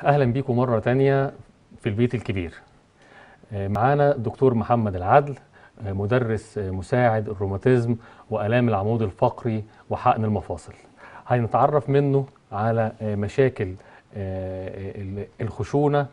اهلا بيكم مره تانية في البيت الكبير آه، معانا دكتور محمد العدل آه، مدرس آه، مساعد الروماتيزم والام العمود الفقري وحقن المفاصل هنتعرف منه على آه، مشاكل آه، ال- الخشونه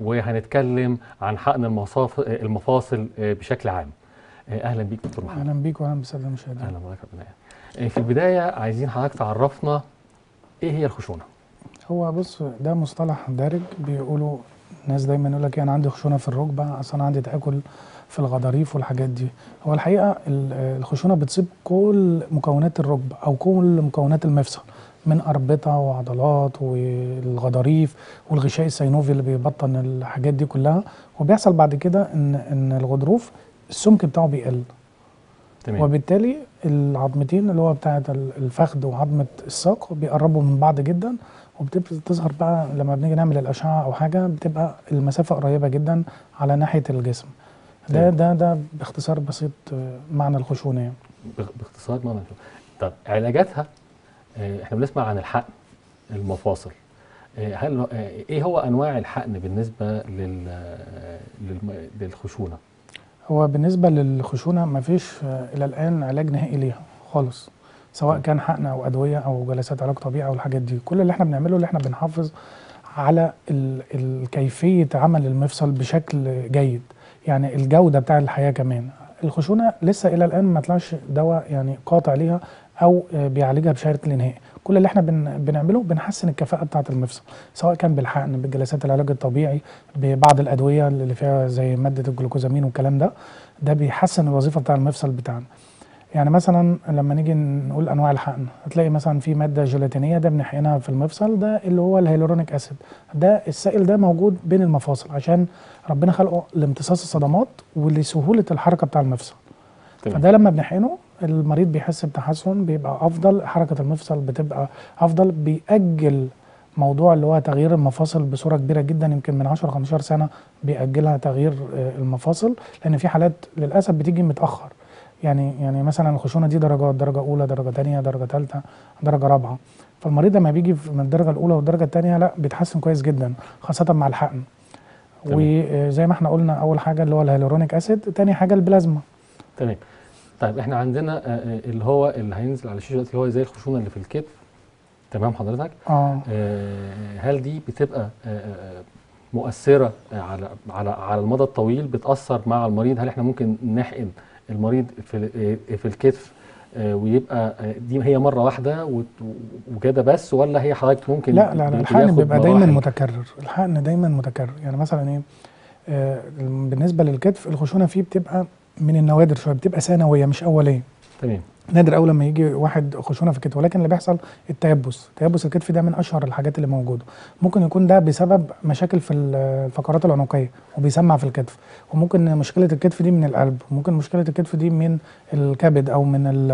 وهنتكلم عن حقن المصاف- آه، المفاصل آه، بشكل عام آه، اهلا بيك دكتور محمد اهلا بيك واهلا بالساده المشاهدين اهلا بك ربنا يعينك. آه، في البدايه عايزين حضرتك تعرفنا ايه هي الخشونه هو بص ده مصطلح دارج بيقولوا الناس دايما يقول لك انا عندي خشونه في الركبه اصل انا عندي تاكل في الغضاريف والحاجات دي هو الحقيقه ال- الخشونه بتصيب كل مكونات الركبه او كل مكونات المفصل من اربطه وعضلات والغضاريف والغشاء السينوفي اللي بيبطن الحاجات دي كلها وبيحصل بعد كده ان ان الغضروف السمك بتاعه بيقل تمام وبالتالي العظمتين اللي هو بتاعه الفخذ وعظمه الساق بيقربوا من بعض جدا وبتبتدي تظهر بقى لما بنيجي نعمل الاشعه او حاجه بتبقى المسافه قريبه جدا على ناحيه الجسم ده تمام. ده ده باختصار بسيط آه، معنى الخشونه يعني باخ- باختصار ما نفهم. طب علاجاتها آه، احنا بنسمع عن الحقن المفاصل آه، هل آه، ايه هو انواع الحقن بالنسبه لل آه، للم- للخشونه هو بالنسبه للخشونه ما فيش الى الان علاج نهائي ليها خالص سواء كان حقن او ادويه او جلسات علاج طبيعي او الحاجات دي كل اللي احنا بنعمله اللي احنا بنحافظ على ال- ال- كيفيه عمل المفصل بشكل جيد يعني الجوده بتاع الحياه كمان الخشونه لسه الى الان ما طلعش دواء يعني قاطع ليها او آه، بيعالجها بشكل نهائي كل اللي احنا بن بنعمله بنحسن الكفاءه بتاعه المفصل سواء كان بالحقن بجلسات العلاج الطبيعي ببعض الادويه اللي فيها زي ماده الجلوكوزامين والكلام ده ده بيحسن الوظيفه بتاع المفصل بتاعنا يعني مثلا لما نيجي نقول انواع الحقن هتلاقي مثلا في ماده جيلاتينيه ده بنحقنها في المفصل ده اللي هو الهيلورونيك اسيد ده السائل ده موجود بين المفاصل عشان ربنا خلقه لامتصاص الصدمات ولسهوله الحركه بتاع المفصل تمام فده لما بنحقنه المريض بيحس بتحسن بيبقى افضل حركه المفصل بتبقى افضل بيأجل موضوع اللي هو تغيير المفاصل بصوره كبيره جدا يمكن من 10 15 سنه بيأجلها تغيير آه، المفاصل لان في حالات للاسف بتيجي متاخر يعني يعني مثلا الخشونه دي درجات درجه اولى درجه ثانيه درجه ثالثه درجه رابعه فالمريض لما بيجي في- من الدرجه الاولى والدرجه الثانيه لا بيتحسن كويس جدا خاصه مع الحقن تمام. وزي ما احنا قلنا اول حاجه اللي هو الهيلورونيك اسيد تاني حاجه البلازما تمام طيب احنا عندنا آه، آه، اللي هو اللي هينزل على الشاشه دلوقتي هو زي الخشونه اللي في الكتف تمام حضرتك اه آه، هل دي بتبقى آه، آه، مؤثرة آه، على على على المدى الطويل بتأثر مع المريض هل احنا ممكن نحقن المريض في ال- آه، في الكتف آه، ويبقى آه، دي هي مرة واحدة وت- وكده بس ولا هي حضرتك ممكن لا لا لا بي- الحقن بياخد بيبقى دايما مراحل؟ متكرر الحقن دايما متكرر يعني مثلا ايه آه بالنسبه للكتف الخشونه فيه بتبقى من النوادر شويه بتبقى ثانويه مش اوليه تمام نادر قوي لما يجي واحد خشونه في الكتف ولكن اللي بيحصل التيبس تيبس الكتف ده من اشهر الحاجات اللي موجوده ممكن يكون ده بسبب مشاكل في ال- الفقرات العنقيه وبيسمع في الكتف وممكن مشكله الكتف دي من القلب وممكن مشكله الكتف دي من الكبد او من ال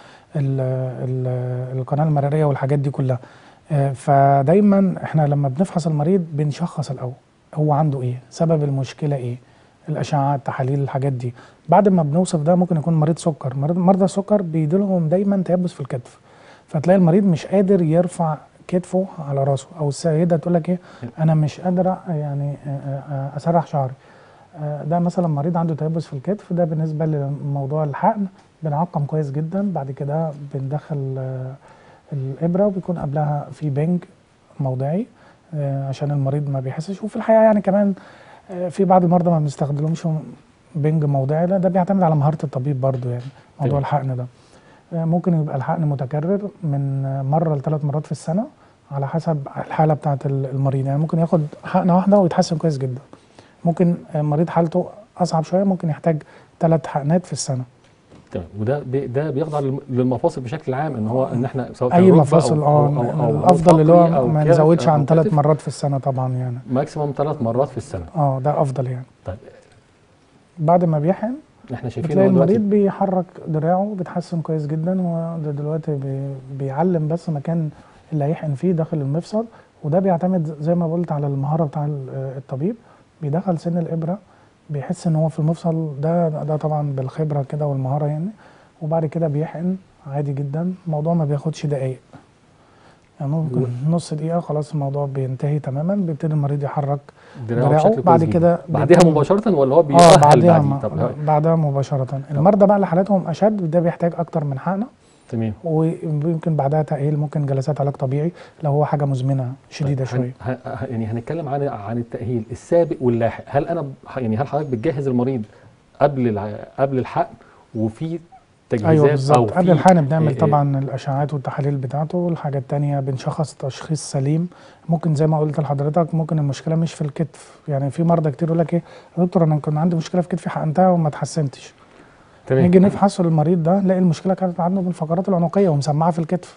ال ال القناه المراريه والحاجات دي كلها آه، فدايما احنا لما بنفحص المريض بنشخص الاول هو عنده ايه سبب المشكله ايه الاشعه التحاليل الحاجات دي بعد ما بنوصف ده ممكن يكون مريض سكر مريض مرضى السكر بيجيلهم دايما تيبس في الكتف فتلاقي المريض مش قادر يرفع كتفه على راسه او السيده تقول لك ايه انا مش قادره يعني آه، آه، اسرح شعري آه، ده مثلا مريض عنده تيبس في الكتف ده بالنسبه لموضوع الحقن بنعقم كويس جدا بعد كده بندخل آه، الابره وبيكون قبلها في بنج موضعي آه، عشان المريض ما بيحسش وفي الحقيقه يعني كمان آه، في بعض المرضى ما بنستخدملهمش بنج موضعي لا ده بيعتمد على مهاره الطبيب برضو يعني موضوع تمام. الحقن ده آه، ممكن يبقى الحقن متكرر من آه، مره لثلاث مرات في السنه على حسب الحاله بتاعه المريض يعني ممكن ياخد حقنه واحده ويتحسن كويس جدا ممكن آه، مريض حالته اصعب شويه ممكن يحتاج ثلاث حقنات في السنه تمام وده بي ده بيخضع للم- للمفاصل بشكل عام ان هو ان احنا سواء اي كان ركبة مفاصل أو- اه أو- أو- أو الافضل اللي فقري هو أو ما كتف نزودش أو عن ثلاث كتف. مرات في السنه طبعا يعني ماكسيموم ثلاث مرات في السنة اه ده افضل يعني طيب بعد ما بيحقن احنا شايفين بتلاقي هو دلوقتي المريض بيحرك دراعه بيتحسن كويس جدا وده دلوقتي بي بيعلم بس مكان اللي هيحقن فيه داخل المفصل وده بيعتمد زي ما قلت على المهاره بتاع ال- الطبيب بيدخل سن الابره بيحس ان هو في المفصل ده ده طبعا بالخبره كده والمهاره يعني وبعد كده بيحقن عادي جدا الموضوع ما بياخدش دقايق يعني ممكن نص دقيقه خلاص الموضوع بينتهي تماما بيبتدي المريض يحرك دراعه دراعه بشكل بعد كويس كده جداً. بعدها بيتم- مباشره ولا هو اه بيؤهل بعدها بعديه ما طب بعدها مباشره المرضى بقى اللي حالاتهم اشد ده بيحتاج اكتر من حقنه تمام ويمكن بعدها تاهيل ممكن جلسات علاج طبيعي لو هو حاجه مزمنه شديده طيب، شويه هن- ه- يعني هنتكلم عن عن التاهيل السابق واللاحق هل انا ب- يعني هل حضرتك بتجهز المريض قبل الع- قبل الحقن وفي تجهيزات ايوه او بالظبط قبل في- الحقن بنعمل إيه- إيه- طبعا الاشعاعات والتحاليل بتاعته والحاجه التانية بنشخص تشخيص سليم ممكن زي ما قلت لحضرتك ممكن المشكله مش في الكتف يعني في مرضى كتير يقول لك ايه يا دكتور انا كان عندي مشكله في كتفي حقنتها وما اتحسنتش تمام نيجي نفحص المريض ده نلاقي المشكله كانت عنده بالفقرات العنقيه ومسمعه في الكتف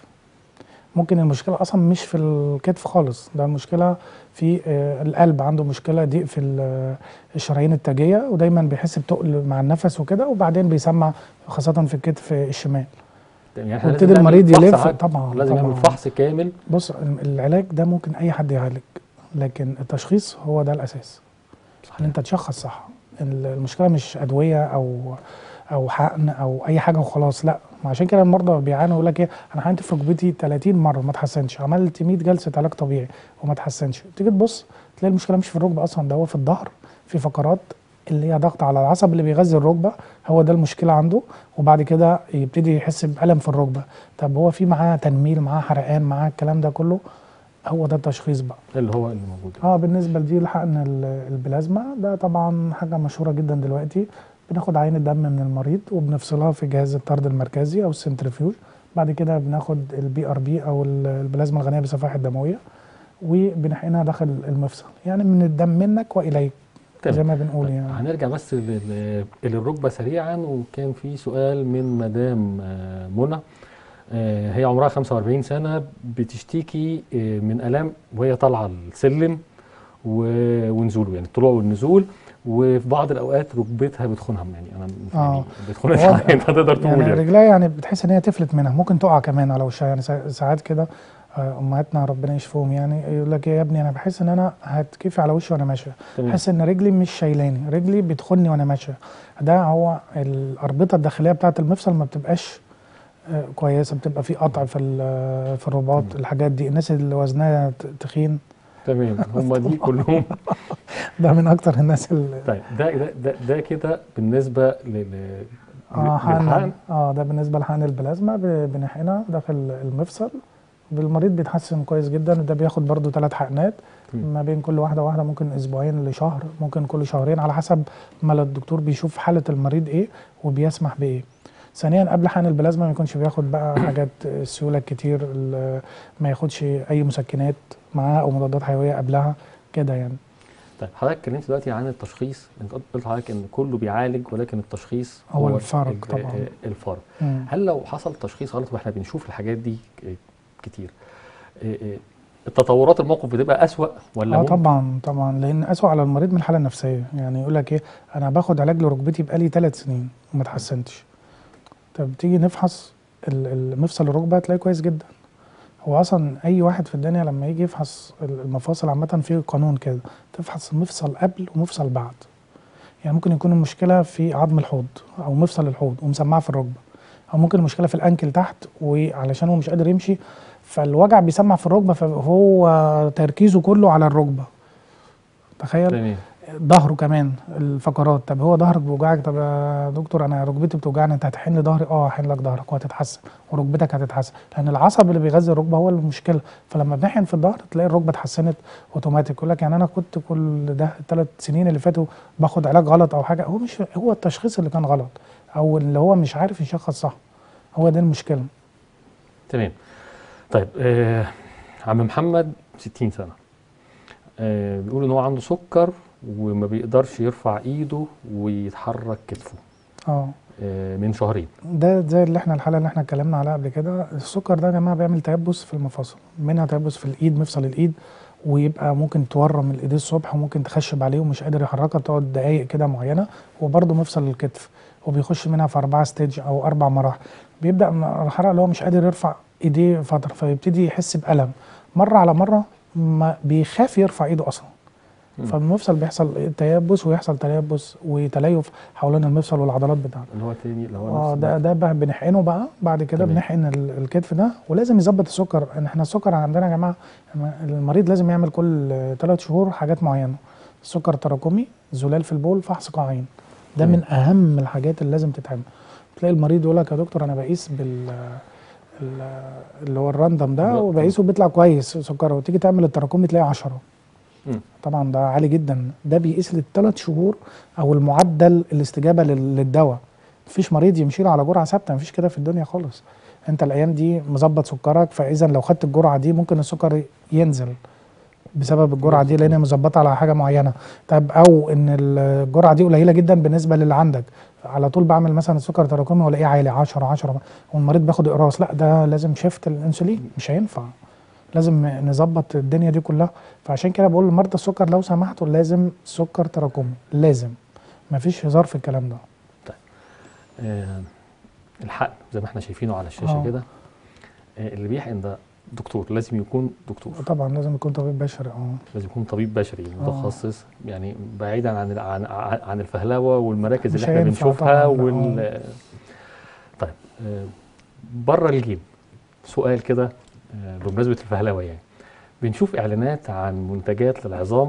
ممكن المشكله اصلا مش في الكتف خالص ده المشكله في آه، القلب عنده مشكله ضيق في ال- الشرايين التاجيه ودايما بيحس بتقل مع النفس وكده وبعدين بيسمع خاصه في الكتف الشمال يعني إحنا ويبتدي لازم نعمل المريض فحص يلف عام. طبعا لازم طبعا نعمل فحص كامل بص العلاج ده ممكن اي حد يعالج لكن التشخيص هو ده الاساس ان انت تشخص صح ال- المشكله مش ادويه او او حقن او اي حاجه وخلاص لا ما عشان كده المرضى بيعانوا يقول لك ايه انا حقنت في ركبتي 30 مره ما اتحسنش عملت 100 جلسه علاج طبيعي وما اتحسنش تيجي تبص تلاقي المشكله مش في الركبه اصلا ده هو في الظهر في فقرات اللي هي ضغط على العصب اللي بيغذي الركبه هو ده المشكله عنده وبعد كده يبتدي يحس بالم في الركبه طب هو في معاه تنميل معاه حرقان معاه الكلام ده كله هو ده التشخيص بقى اللي هو اللي موجود اه بالنسبه لدي الحقن ال- البلازما ده طبعا حاجه مشهوره جدا دلوقتي بناخد عينه دم من المريض وبنفصلها في جهاز الطرد المركزي او السنترفيوج بعد كده بناخد البي ار بي او ال- البلازما الغنيه بالصفائح الدمويه وبنحقنها داخل المفصل يعني من الدم منك واليك تمام. زي ما بنقول يعني هنرجع بس لل- للركبه سريعا وكان في سؤال من مدام آه، منى آه، هي عمرها 45 سنه بتشتكي آه، من الام وهي طالعه السلم و- ونزوله يعني الطلوع والنزول وفي بعض الاوقات ركبتها بتخونها يعني انا يعني آه. بتخونها هو- انت تقدر تقول يعني يعني رجلها يعني بتحس ان هي تفلت منها ممكن تقع كمان على وشها يعني سا- ساعات كده آه، امهاتنا ربنا يشفيهم يعني يقول لك إيه يا ابني انا بحس ان انا هتكفي على وشي وانا ماشيه تمام. بحس ان رجلي مش شايلاني رجلي بتخني وانا ماشيه ده هو الاربطه الداخليه بتاعه المفصل ما بتبقاش آه، كويسه بتبقى في قطع في ال- في الرباط الحاجات دي الناس اللي وزنها ت- تخين تمام هم دي كلهم ده من اكتر الناس اللي طيب ده ده ده, ده كده بالنسبه لل اه للحقن حقن اه ده بالنسبه لحقن البلازما ب- بنحقنها داخل المفصل المريض بيتحسن كويس جدا ده بياخد برضو ثلاث حقنات تمام. ما بين كل واحده واحده ممكن اسبوعين لشهر ممكن كل شهرين على حسب ما الدكتور بيشوف حاله المريض ايه وبيسمح بايه ثانيا قبل حقن البلازما ما يكونش بياخد بقى حاجات السيوله كتير ال- ما ياخدش اي مسكنات معاه او مضادات حيويه قبلها كده يعني طيب حضرتك اتكلمت دلوقتي عن التشخيص انت قلت قلت لحضرتك ان كله بيعالج ولكن التشخيص هو الفرق ال- طبعاً. آه، الفرق مم. هل لو حصل تشخيص غلط واحنا بنشوف الحاجات دي ك- كتير آه، آه، التطورات الموقف بتبقى اسوأ ولا اه ممكن؟ طبعا طبعا لان اسوء على المريض من الحاله النفسيه يعني يقول لك ايه انا باخد علاج لركبتي بقالي ثلاث سنين وما اتحسنتش طب تيجي نفحص ال- المفصل الركبه تلاقيه كويس جدا هو اصلا اي واحد في الدنيا لما يجي يفحص ال- المفاصل عامه في قانون كده تفحص مفصل قبل ومفصل بعد يعني ممكن يكون المشكله في عظم الحوض او مفصل الحوض ومسمعه في الركبه او ممكن المشكله في الانكل تحت وعلشان هو مش قادر يمشي فالوجع بيسمع في الركبه فهو تركيزه كله على الركبه تخيل تمام ظهره كمان الفقرات طب هو ظهرك بيوجعك طب يا دكتور انا ركبتي بتوجعني انت هتحن لي ظهري اه هحن لك ظهرك وهتتحسن وركبتك هتتحسن لان العصب اللي بيغذي الركبه هو المشكله فلما بنحن في الظهر تلاقي الركبه اتحسنت اوتوماتيك يقول لك يعني انا كنت كل ده الثلاث سنين اللي فاتوا باخد علاج غلط او حاجه هو مش هو التشخيص اللي كان غلط او اللي هو مش عارف يشخص صح هو ده المشكله تمام طيب آه عم محمد 60 سنه آه بيقول ان هو عنده سكر وما بيقدرش يرفع ايده ويتحرك كتفه اه آه من شهرين ده زي اللي احنا الحاله اللي احنا اتكلمنا عليها قبل كده السكر ده يا جماعه بيعمل تيبس في المفاصل منها تيبس في الايد مفصل الايد ويبقى ممكن تورم الايدين الصبح وممكن تخشب عليه ومش قادر يحركها بتقعد دقايق كده معينه وبرده مفصل الكتف وبيخش منها في اربعه ستيج او اربع مراحل بيبدا من المرحله اللي هو مش قادر يرفع ايديه فتره فيبتدي يحس بالم مره على مره ما بيخاف يرفع ايده اصلا مم. فالمفصل بيحصل تيبس ويحصل تيبس وتليف حوالين المفصل والعضلات بتاعته اللي هو التاني اللي هو اه نفس ده ده بقى بنحقنه بقى بعد كده تمام. بنحقن ال- الكتف ده ولازم يظبط السكر ان احنا السكر عندنا يا جماعه المريض لازم يعمل كل ثلاث شهور حاجات معينه السكر تراكمي زلال في البول فحص قاعين ده تمام. من اهم الحاجات اللي لازم تتعمل تلاقي المريض يقول لك يا دكتور انا بقيس بال ال- اللي هو الراندم ده بالظبط. وبقيسه بيطلع كويس سكره وتيجي تعمل التراكمي تلاقي 10 مم. طبعا ده عالي جدا ده بيقيس للثلاث شهور او المعدل الاستجابه لل- للدواء مفيش مريض يمشي له على جرعه ثابته مفيش كده في الدنيا خالص انت الايام دي مظبط سكرك فاذا لو خدت الجرعه دي ممكن السكر ينزل بسبب الجرعه دي لان هي مظبطه على حاجه معينه طب او ان الجرعه دي قليله جدا بالنسبه للي عندك على طول بعمل مثلا السكر تراكمي والاقيه عالي 10 10 والمريض بياخد اقراص لا ده لازم شيفت الانسولين مش هينفع لازم نظبط الدنيا دي كلها فعشان كده بقول لمرضى السكر لو سمحتوا لازم سكر تراكمي لازم مفيش هزار في الكلام ده آه الحقن زي ما احنا شايفينه على الشاشه آه. كده آه اللي بيحقن ده دكتور لازم يكون دكتور طبعا لازم يكون طبيب بشري اه لازم يكون طبيب بشري آه. متخصص يعني بعيدا عن عن عن الفهلوه والمراكز مش اللي احنا هينفع بنشوفها طبعاً، وال طيب آه، بره الجيم سؤال كده آه، بمناسبه الفهلوه يعني بنشوف اعلانات عن منتجات للعظام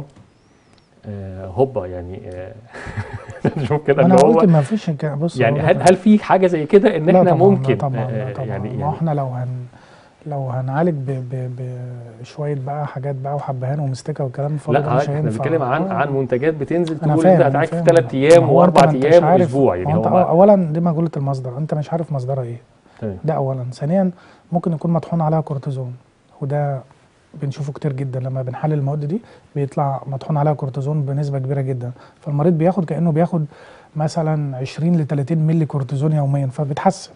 آه، هوبا يعني آه، نشوف كده انا اللي قلت هو ما فيش ك- بص يعني هقول لك هل هل في حاجه زي كده ان لا احنا طبعاً، لا ممكن طبعا آه، لا طبعا يعني ما يعني احنا لو هن لو هنعالج ب- ب- بشويه بقى حاجات بقى وحبهان ومستكه والكلام الفاضي ده لا مش احنا هينفع بنتكلم عن آه. عن منتجات بتنزل انا تقول فاهم انت أنا هتعالج في فاهم. ثلاث ايام ما هو أنت واربع ما أنتش ايام عارف- واسبوع ما يعني هو هو أنت ما- اولا دي مجهوله المصدر انت مش عارف مصدرها ايه تمام ده اولا ثانيا ممكن يكون مطحون عليها كورتيزون وده بنشوفه كتير جدا لما بنحلل المواد دي بيطلع مطحون عليها كورتيزون بنسبه كبيره جدا فالمريض بياخد كانه بياخد مثلا 20 ل 30 مللي كورتيزون يوميا فبتحسن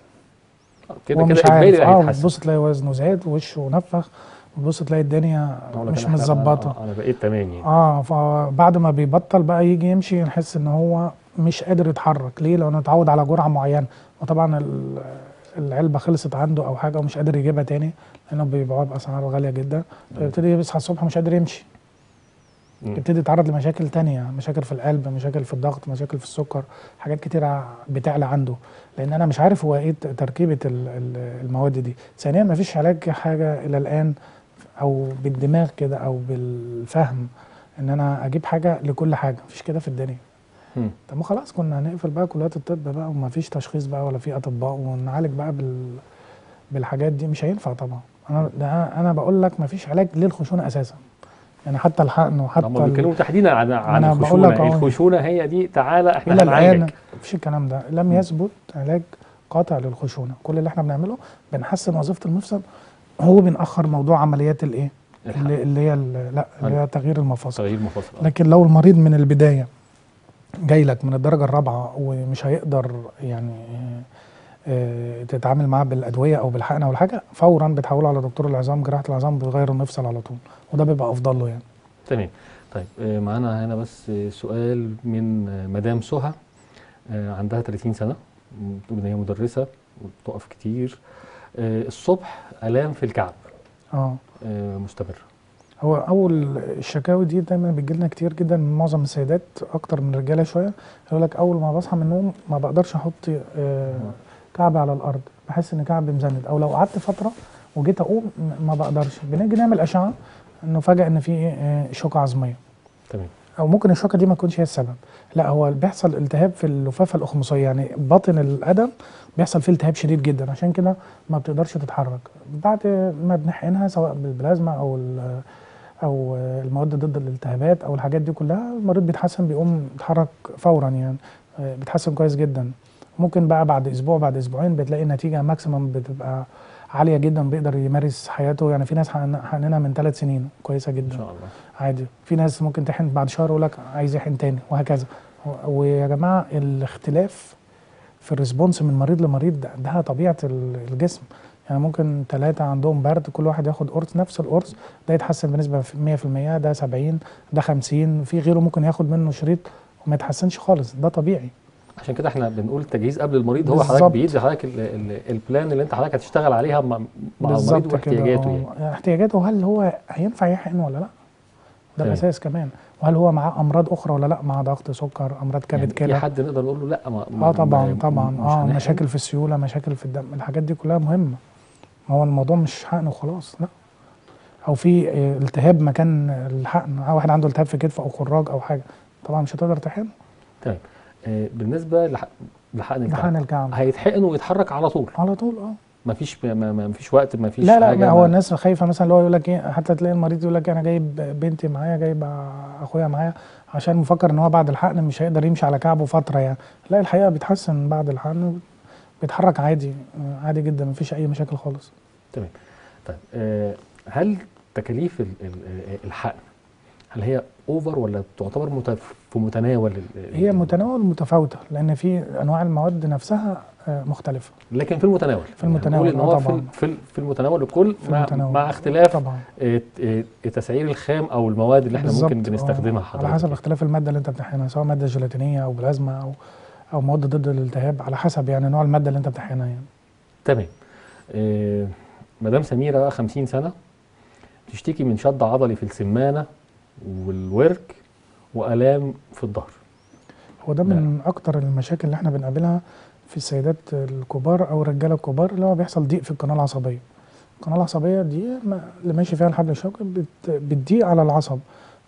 كده هو كده مش اجباري عارف اه هيتحسن بتبص تلاقي وزنه زاد وشه نفخ وتبص تلاقي الدنيا أقول لك مش أنا- أنا- متظبطه انا بقيت تمام يعني اه فبعد ما بيبطل بقى يجي يمشي نحس ان هو مش قادر يتحرك ليه لو اتعود على جرعه معينه وطبعا ال- العلبه خلصت عنده او حاجه ومش قادر يجيبها تاني لانه بيبيعوها باسعار غاليه جدا فيبتدي يصحى الصبح مش قادر يمشي مم. يبتدي يتعرض لمشاكل تانية مشاكل في القلب مشاكل في الضغط مشاكل في السكر حاجات كتيرة بتعلى عنده لان انا مش عارف هو ايه تركيبة ال- ال- المواد دي ثانيا مفيش علاج حاجة الى الان او بالدماغ كده او بالفهم ان انا اجيب حاجة لكل حاجة مفيش كده في الدنيا مم. طب ما خلاص كنا هنقفل بقى كليات الطب بقى ومفيش تشخيص بقى ولا في اطباء ونعالج بقى بال بالحاجات دي مش هينفع طبعا انا ده انا بقول لك مفيش علاج للخشونة اساسا يعني حتى الحقن وحتى هم ال- بيتكلموا تحديدا عن عن أنا بقول لك الخشونه أهو. الخشونه هي دي تعالى احنا الى الان هنعالجك مفيش الكلام ده لم يثبت علاج قاطع للخشونه كل اللي احنا بنعمله بنحسن وظيفه المفصل هو بنأخر موضوع عمليات الايه اللي, اللي هي ال- لا اللي هي تغيير المفاصل تغيير مفاصل آه. لكن لو المريض من البدايه جاي لك من الدرجه الرابعه ومش هيقدر يعني آه، تتعامل معاه بالادويه او بالحقن او الحاجه فورا بتحوله على دكتور العظام جراحه العظام بيغير المفصل على طول وده بيبقى افضل له يعني تمام طيب آه، معانا هنا بس آه، سؤال من آه، مدام سهى آه، عندها 30 سنه بتقول ان هي مدرسه وبتقف كتير آه، الصبح الام في الكعب اه آه، مستمر هو اول الشكاوي دي دايما بتجي لنا كتير جدا من معظم السيدات اكتر من الرجاله شويه يقول لك اول ما بصحى من النوم ما بقدرش احط آه، كعبي على الارض بحس ان كعبي مزند او لو قعدت فتره وجيت اقوم م- ما بقدرش بنيجي نعمل اشعه انه فجاه ان في إيه، آه، شوكه عظميه تمام او ممكن الشوكه دي ما تكونش هي السبب لا هو بيحصل التهاب في اللفافه الاخمصيه يعني باطن القدم بيحصل فيه التهاب شديد جدا عشان كده ما بتقدرش تتحرك بعد ما بنحقنها سواء بالبلازما او ال- او المواد ضد الالتهابات او الحاجات دي كلها المريض بيتحسن بيقوم يتحرك فورا يعني آه، بيتحسن كويس جدا ممكن بقى بعد اسبوع بعد اسبوعين بتلاقي النتيجه ماكسيمم بتبقى عاليه جدا بيقدر يمارس حياته يعني في ناس حقن- حقننا من ثلاث سنين كويسه ان جدا شاء الله عادي في ناس ممكن تحن بعد شهر يقول لك عايز يحن تاني وهكذا و- ويا جماعه الاختلاف في الريسبونس من مريض لمريض ده, ده طبيعه ال- الجسم يعني ممكن ثلاثة عندهم برد كل واحد ياخد قرص نفس القرص ده يتحسن بنسبة في 100% ده 70 ده 50 في غيره ممكن ياخد منه شريط وما يتحسنش خالص ده طبيعي عشان كده احنا بنقول التجهيز قبل المريض هو بالظبط. حضرتك بيدي حضرتك ال- ال- البلان اللي انت حضرتك هتشتغل عليها مع مع المريض بالظبط كده واحتياجاته يعني آه. احتياجاته هل هو هينفع يحقن ولا لا ده تمام. الاساس كمان وهل هو معاه امراض اخرى ولا لا معاه ضغط سكر امراض كبد يعني في كلى حد نقدر نقول له لا ما اه طبعا ما- طبعا مش اه هنحقن؟ مشاكل في السيوله مشاكل في الدم الحاجات دي كلها مهمه ما هو الموضوع مش حقن وخلاص لا او في آه، التهاب مكان الحقن آه، واحد عنده التهاب في كتفه او خراج او حاجه طبعا مش هتقدر تحقنه تمام آه، بالنسبه لح- لحقن ده حقن الكعب الكعب هيتحقن ويتحرك على طول على طول اه مفيش ما ما- ما فيش وقت ما فيش لا لا حاجه ما هو ما- الناس خايفه مثلا اللي هو يقول لك ايه حتى تلاقي المريض يقول لك انا جايب بنتي معايا جايب اخويا معايا عشان مفكر ان هو بعد الحقن مش هيقدر يمشي على كعبه فتره يعني لا الحقيقه بيتحسن بعد الحقن بيتحرك عادي آه، عادي جدا مفيش اي مشاكل خالص تمام طيب آه، هل تكاليف ال- ال- الحقن هل هي اوفر ولا تعتبر مت- في متناول ال- هي متناول متفاوته لان في انواع المواد نفسها آه، مختلفه لكن في المتناول في المتناول، يعني نقول ان آه هو في طبعا. ال- في ال- في المتناول الكل في مع, المتناول. مع اختلاف طبعا آه، آه، تسعير الخام او المواد اللي احنا ممكن بالظبط، بنستخدمها آه، حضرتك على حسب يعني. اختلاف الماده اللي انت بتحقنها سواء ماده جيلاتينيه او بلازما او او مواد ضد الالتهاب على حسب يعني نوع الماده اللي انت بتحقنها يعني تمام آه، مدام سميره بقى 50 سنه تشتكي من شد عضلي في السمانه والورك والام في الظهر هو ده لا. من اكتر المشاكل اللي احنا بنقابلها في السيدات الكبار او الرجاله الكبار اللي هو بيحصل ضيق في القناه العصبيه القناه العصبيه دي ما- اللي ماشي فيها الحبل الشوكي بت- بتضيق على العصب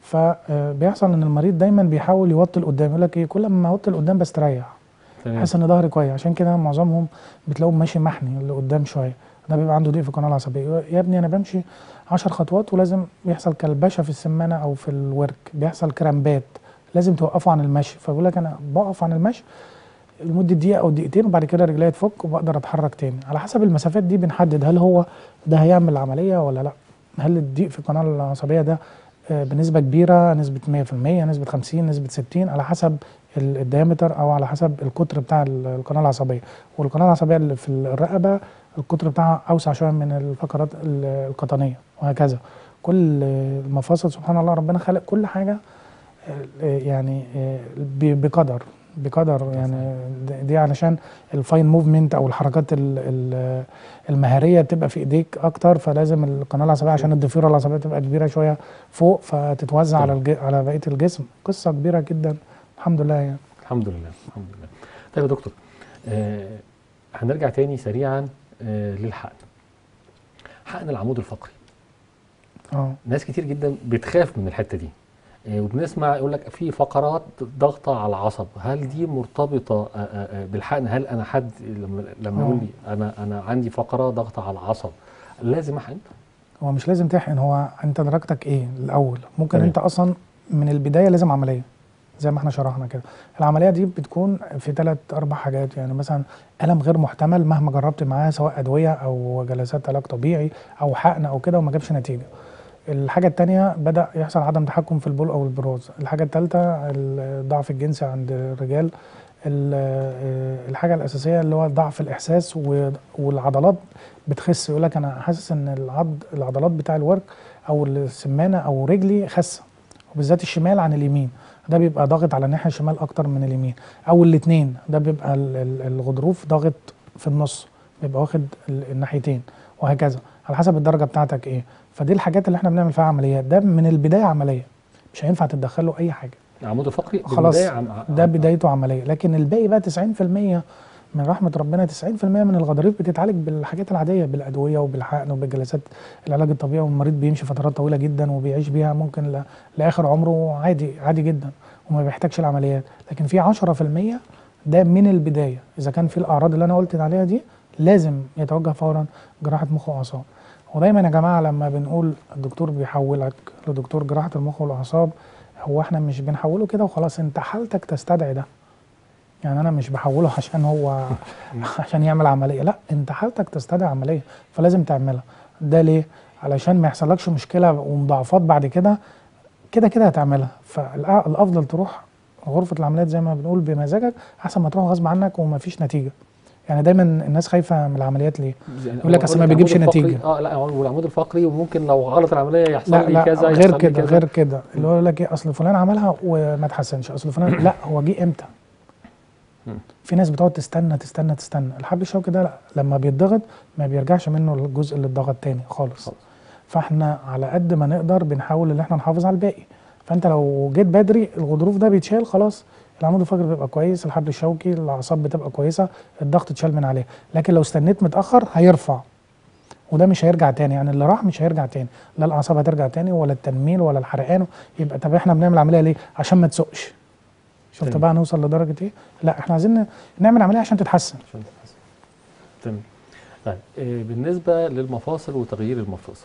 فبيحصل ان المريض دايما بيحاول يوطي لقدام يقول لك ايه كل ما اوطي لقدام بستريح تمام حاسس ان ظهري كويس عشان كده معظمهم بتلاقوهم ماشي محني لقدام شويه ده بيبقى عنده ضيق في القناه العصبيه يا ابني انا بمشي 10 خطوات ولازم يحصل كلبشه في السمانه او في الورك بيحصل كرامبات لازم توقفوا عن المشي فبيقول لك انا بقف عن المشي لمده دقيقه او دقيقتين وبعد كده رجلي تفك وبقدر اتحرك تاني على حسب المسافات دي بنحدد هل هو ده هيعمل العمليه ولا لا هل الضيق في القناه العصبيه ده آه، بنسبه كبيره نسبه 100% نسبه 50 نسبه 60 على حسب ال- الديامتر او على حسب القطر بتاع ال- القناه العصبيه والقناه العصبيه اللي في الرقبه القطر بتاعها اوسع شويه من الفقرات ال- القطنيه وهكذا كل المفاصل سبحان الله ربنا خلق كل حاجه آه، يعني آه، ب- بقدر بقدر يعني د- دي علشان الفاين موفمنت او الحركات ال- ال- المهاريه بتبقى في ايديك اكتر فلازم القناه العصبيه عشان الضفيره العصبيه تبقى كبيره شويه فوق فتتوزع على الج... على بقيه الجسم قصه كبيره جدا الحمد لله يعني الحمد لله الحمد لله طيب يا دكتور آه هنرجع تاني سريعا آه للحقن حقن العمود الفقري اه ناس كتير جدا بتخاف من الحته دي آه وبنسمع يقول لك في فقرات ضغطه على العصب هل دي مرتبطه آه آه آه، بالحقن هل انا حد لما لما آه. يقول لي انا انا عندي فقره ضغطه على العصب لازم احقن هو مش لازم تحقن هو انت درجتك ايه الاول ممكن تمام. انت اصلا من البدايه لازم عمليه زي ما احنا شرحنا كده العمليه دي بتكون في ثلاث اربع حاجات يعني مثلا الم غير محتمل مهما جربت معاه سواء ادويه او جلسات علاج طبيعي او حقن او كده وما جابش نتيجه الحاجة التانية بدأ يحصل عدم تحكم في البول أو البروز الحاجة التالتة الضعف الجنسي عند الرجال ال- آه، الحاجة الأساسية اللي هو ضعف الإحساس و- والعضلات بتخس يقول لك أنا حاسس إن العض العضلات بتاع الورك أو السمانة أو رجلي خاسة وبالذات الشمال عن اليمين ده بيبقى ضاغط على الناحية الشمال أكتر من اليمين أو الاتنين ده بيبقى ال- ال- الغضروف ضاغط في النص بيبقى واخد ال- الناحيتين وهكذا على حسب الدرجة بتاعتك إيه فدي الحاجات اللي احنا بنعمل فيها عمليات ده من البداية عملية مش هينفع تتدخل له أي حاجة العمود الفقري خلاص بالبداية عم- ده عم- بدايته عمليه لكن الباقي بقى 90% من رحمه ربنا 90% من الغضاريف بتتعالج بالحاجات العاديه بالادويه وبالحقن وبالجلسات العلاج الطبيعي والمريض بيمشي فترات طويله جدا وبيعيش بيها ممكن ل- لاخر عمره عادي عادي جدا وما بيحتاجش العمليات لكن في 10% ده من البدايه اذا كان في الاعراض اللي انا قلت عليها دي لازم يتوجه فورا جراحه مخ واعصاب ودايما يا جماعه لما بنقول الدكتور بيحولك لدكتور جراحه المخ والاعصاب هو احنا مش بنحوله كده وخلاص انت حالتك تستدعي ده يعني انا مش بحوله عشان هو عشان يعمل عمليه لا انت حالتك تستدعي عمليه فلازم تعملها ده ليه علشان ما يحصلكش مشكله ومضاعفات بعد كده كده كده هتعملها فالافضل تروح غرفه العمليات زي ما بنقول بمزاجك احسن ما تروح غصب عنك ومفيش نتيجه يعني دايما الناس خايفه من العمليات ليه يعني يقول لك هو أصل ما العمود بيجيبش الفقري- نتيجة. اه لا هو العمود الفقري وممكن لو غلط العمليه يحصل لا لي لا كذا غير يحصل لي كده كذا. غير كده اللي هو يقول لك ايه اصل فلان عملها وما اتحسنش اصل فلان لا هو جه امتى مم. في ناس بتقعد تستنى تستنى تستنى الحبل الشوكي ده لا لما بيتضغط ما بيرجعش منه الجزء اللي اتضغط تاني خالص خالص. فاحنا على قد ما نقدر بنحاول ان احنا نحافظ على الباقي فانت لو جيت بدري الغضروف ده بيتشال خلاص العمود الفقري بيبقى كويس الحبل الشوكي الاعصاب بتبقى كويسه الضغط اتشال من عليها لكن لو استنيت متاخر هيرفع وده مش هيرجع تاني يعني اللي راح مش هيرجع تاني لا الاعصاب هترجع تاني ولا التنميل ولا الحرقان يبقى طب احنا بنعمل عمليه ليه عشان ما تسقش شفت تمام. بقى نوصل لدرجه ايه لا احنا عايزين نعمل عمليه عشان تتحسن عشان تتحسن. تمام طيب آه، بالنسبه للمفاصل وتغيير المفاصل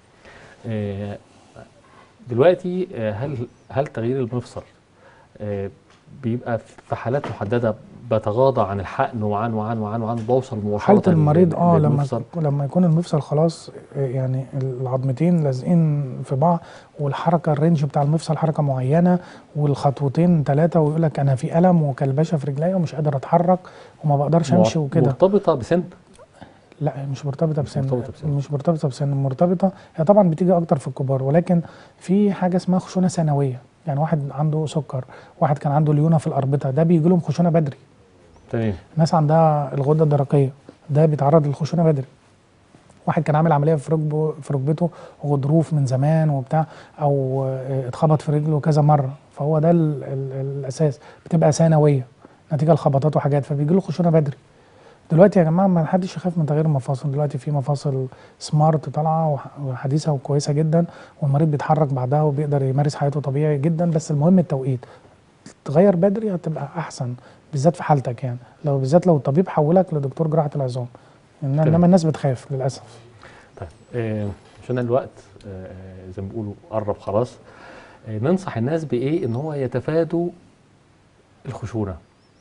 آه، دلوقتي آه، هل هل تغيير المفصل آه، بيبقى في حالات محدده بتغاضى عن الحقن وعن وعن وعن وعن بوصل مباشره حاله المريض لل- اه لما للمفصل لما يكون المفصل خلاص آه، يعني العظمتين لازقين في بعض والحركه الرينج بتاع المفصل حركه معينه والخطوتين ثلاثه ويقول لك انا في الم وكلبشه في رجليا ومش قادر اتحرك وما بقدرش امشي وكده مرتبطه بسن لا مش مرتبطه بسن مرتبطة بسن. مش مرتبطه بسن مرتبطه هي طبعا بتيجي اكتر في الكبار ولكن في حاجه اسمها خشونه ثانويه يعني واحد عنده سكر واحد كان عنده ليونه في الاربطه ده بيجي لهم خشونه بدري تمام ناس عندها الغده الدرقيه ده بيتعرض للخشونه بدري واحد كان عامل عمليه في ركبه في ركبته غضروف من زمان وبتاع او آه، اتخبط في رجله كذا مره فهو ده ال ال الاساس بتبقى ثانويه نتيجه لخبطات وحاجات فبيجي له خشونه بدري دلوقتي يا جماعه ما حدش يخاف من تغيير المفاصل دلوقتي في مفاصل سمارت طالعه وح- وحديثه وكويسه جدا والمريض بيتحرك بعدها وبيقدر يمارس حياته طبيعي جدا بس المهم التوقيت تغير بدري هتبقى احسن بالذات في حالتك يعني لو بالذات لو الطبيب حولك لدكتور جراحه العظام إن- تمام. انما الناس بتخاف للاسف طيب آه، عشان الوقت آه، زي ما بيقولوا قرب خلاص آه، ننصح الناس بايه ان هو يتفادوا الخشونه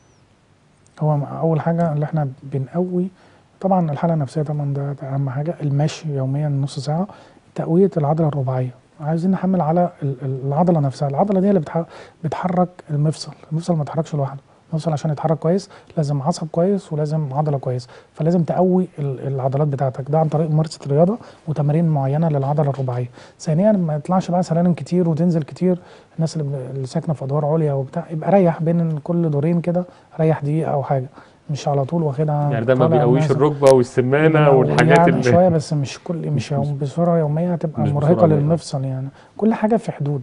هو اول حاجه اللي احنا بنقوي طبعا الحاله النفسيه طبعا ده ده اهم حاجه المشي يوميا نص ساعه تقويه العضله الرباعيه عايزين نحمل على ال- ال- العضله نفسها العضله دي اللي بتح- بتحرك المفصل المفصل ما يتحركش لوحده المفصل عشان يتحرك كويس لازم عصب كويس ولازم عضله كويس فلازم تقوي ال- العضلات بتاعتك ده عن طريق ممارسه الرياضه وتمارين معينه للعضله الرباعيه ثانيا ما يطلعش بقى سلالم كتير وتنزل كتير الناس اللي, ب- اللي ساكنه في ادوار عليا وبتاع يبقى ريح بين كل دورين كده ريح دقيقه او حاجه مش على طول واخدها يعني ده ما طالع بيقويش نازل. الركبه والسمانه والحاجات يعني اللي شويه بس مش كل مش يوم بصوره يوميه هتبقى مش بصورة مرهقه يومية. للمفصل يعني كل حاجه في حدود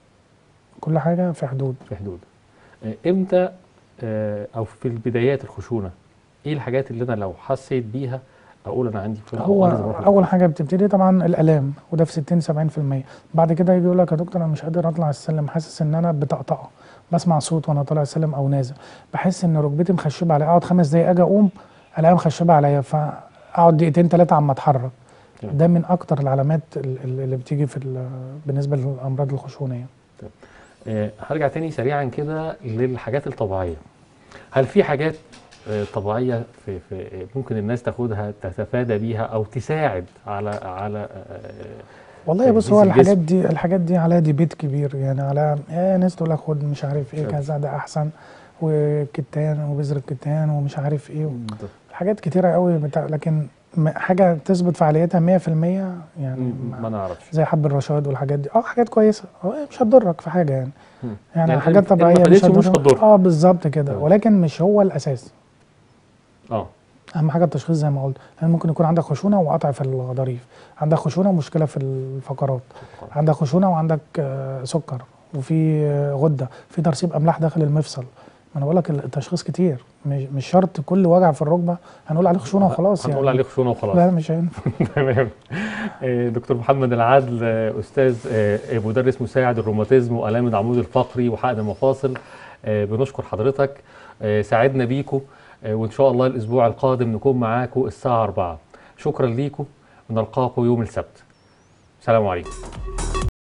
كل حاجه في حدود في حدود آه، امتى آه، او في البدايات الخشونه ايه الحاجات اللي انا لو حسيت بيها اقول انا عندي خشونه هو أو أنا زي ما قلت اول حاجه بتبتدي طبعا الالام وده في 60 70% بعد كده يجي يقول لك يا دكتور انا مش قادر اطلع السلم حاسس ان انا بطقطقه بسمع صوت وانا طالع السلم او نازل بحس ان ركبتي مخشبه عليا اقعد خمس دقايق اجي اقوم الاقيها مخشبه عليا فاقعد دقيقتين ثلاثه عما اتحرك تمام. ده من اكتر العلامات ال- ال- اللي بتيجي في ال- بالنسبه للامراض الخشونه يعني. آه، هرجع تاني سريعا كده للحاجات الطبيعيه هل في حاجات آه، طبيعيه في, في آه، ممكن الناس تاخدها تتفادى بيها او تساعد على على آه، والله بص تجهيز هو الجسم. الحاجات دي الحاجات دي عليها ديبيت كبير يعني على ايه ناس تقول لك خد مش عارف ايه طب. كذا ده احسن وكتان وبذر الكتان ومش عارف ايه حاجات كتيره قوي بتاع لكن م- حاجه تثبت فعاليتها 100% يعني م- ما ما- نعرفش زي حب الرشاد والحاجات دي اه حاجات كويسه هو مش هتضرك في حاجه يعني مم. يعني, يعني حاجات إن- إن طبيعيه ما فادتش مش هتضر. اه بالظبط كده تمام. ولكن مش هو الاساس اه اهم حاجه التشخيص زي ما قلت لان ممكن يكون عندك خشونه وقطع في الغضاريف عندك خشونه ومشكله في الفقرات عندك خشونه وعندك آه، سكر وفي آه، غده في ترسيب املاح داخل المفصل ما انا بقول لك التشخيص كتير مش مش شرط كل وجع في الركبه هنقول عليه خشونه وخلاص هنقول يعني عليه خشونه وخلاص لا مش هينفع تمام آه، دكتور محمد العدل آه، استاذ آه، مدرس مساعد الروماتيزم والام العمود الفقري وحقن المفاصل آه، بنشكر حضرتك آه، سعدنا بيكم آه، وان شاء الله الاسبوع القادم نكون معاكم الساعه 4 شكرا ليكم ونلقاكم يوم السبت سلام عليكم